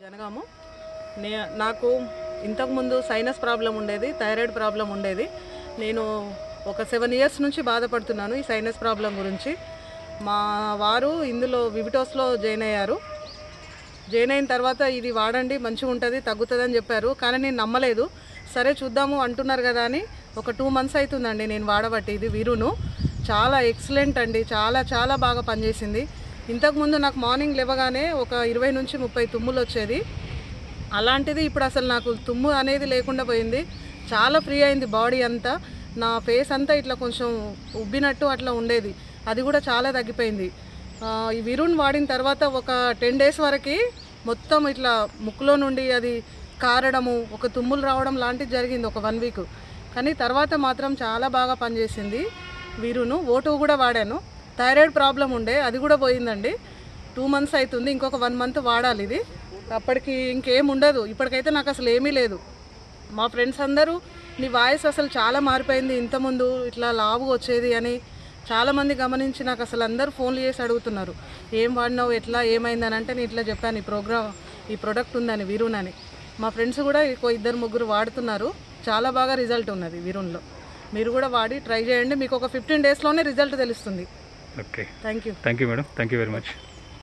జనగాము నే నాకు ఇంతకుముందు సైనస్ ప్రాబ్లం ఉండేది థైరాయిడ్ ప్రాబ్లం ఉండేది నేను ఒక సెవెన్ ఇయర్స్ నుంచి బాధపడుతున్నాను ఈ సైనస్ ప్రాబ్లం గురించి మా వారు ఇందులో వివిటోస్లో జాయిన్ అయ్యారు జాయిన్ అయిన తర్వాత ఇది వాడండి మంచిగా ఉంటుంది తగ్గుతుందని చెప్పారు కానీ నేను నమ్మలేదు సరే చూద్దాము అంటున్నారు కదా అని ఒక టూ మంత్స్ అవుతుందండి నేను వాడబట్టి ఇది వీరును చాలా ఎక్సలెంట్ అండి చాలా చాలా బాగా పనిచేసింది ఇంతకుముందు నాకు మార్నింగ్ లేవగానే ఒక ఇరవై నుంచి ముప్పై తుమ్ములు వచ్చేది అలాంటిది ఇప్పుడు అసలు నాకు తుమ్ము అనేది లేకుండా పోయింది చాలా ఫ్రీ అయింది బాడీ అంతా నా ఫేస్ అంతా ఇట్లా కొంచెం ఉబ్బినట్టు అట్లా ఉండేది అది కూడా చాలా తగ్గిపోయింది ఆ, ఈ విరుణ్ వాడిన తర్వాత ఒక టెన్ డేస్ వరకు మొత్తం ఇట్లా ముక్కులో నుండి అది కారడము ఒక తుమ్ములు రావడం లాంటిది జరిగింది ఒక వన్ వీక్ కానీ తర్వాత మాత్రం చాలా బాగా పనిచేసింది వీరును ఓటు కూడా వాడాను థైరాయిడ్ ప్రాబ్లం ఉండే అది కూడా పోయిందండి టూ మంత్స్ అవుతుంది ఇంకొక వన్ మంత్ వాడాలి ఇది అప్పటికి ఇంకేం ఉండదు ఇప్పటికైతే నాకు అసలు ఏమీ లేదు మా ఫ్రెండ్స్ అందరూ నీ వాయిస్ అసలు చాలా మారిపోయింది ఇంతకుముందు ఇట్లా లావు వచ్చేది అని చాలామంది గమనించి నాకు అసలు అందరూ ఫోన్లు చేసి అడుగుతున్నారు ఏం వాడినావు ఎట్లా ఏమైందని అంటే నేను ఇట్లా చెప్పాను ఈ ప్రోగ్రామ్ ఈ ప్రోడక్ట్ ఉందని వీరున్ అని మా ఫ్రెండ్స్ కూడా ఇంకో ఇద్దరు ముగ్గురు వాడుతున్నారు చాలా బాగా రిజల్ట్ ఉన్నది వీరున్లో మీరు కూడా వాడి ట్రై చేయండి మీకు ఒక ఫిఫ్టీన్ డేస్లోనే రిజల్ట్ తెలుస్తుంది okay thank you thank you madam thank you very much